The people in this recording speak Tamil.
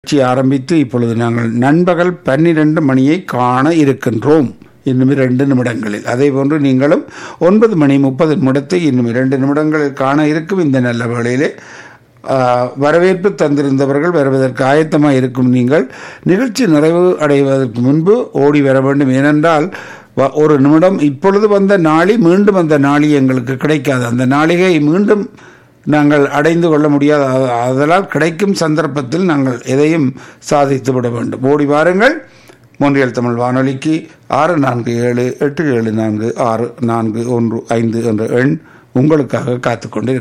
நிகழ்ச்சி ஆரம்பித்து இப்பொழுது நாங்கள் நண்பகல் பன்னிரண்டு மணியை காண இருக்கின்றோம் இன்னும் இரண்டு நிமிடங்களில் அதே போன்று நீங்களும் ஒன்பது மணி முப்பது நிமிடத்தை இன்னும் இரண்டு நிமிடங்களில் காண இருக்கும் இந்த நல்ல வேளையிலே ஆ, வரவேற்பு தந்திருந்தவர்கள் வருவதற்கு ஆயத்தமாக இருக்கும் நீங்கள் நிகழ்ச்சி நிறைவு அடைவதற்கு முன்பு ஓடி வர வேண்டும் ஏனென்றால் வ- ஒரு நிமிடம் இப்பொழுது வந்த நாளி மீண்டும் அந்த நாளி எங்களுக்கு கிடைக்காது அந்த நாளிகை மீண்டும் நாங்கள் அடைந்து கொள்ள முடியாது அ- அதனால் கிடைக்கும் சந்தர்ப்பத்தில் நாங்கள் எதையும் சாதித்து விட வேண்டும் ஓடி வாருங்கள் மூன்றியல் தமிழ் வானொலிக்கு ஆறு நான்கு ஏழு எட்டு ஏழு நான்கு ஆறு நான்கு ஒன்று ஐந்து என்ற எண் உங்களுக்காக காத்துக்கொண்டு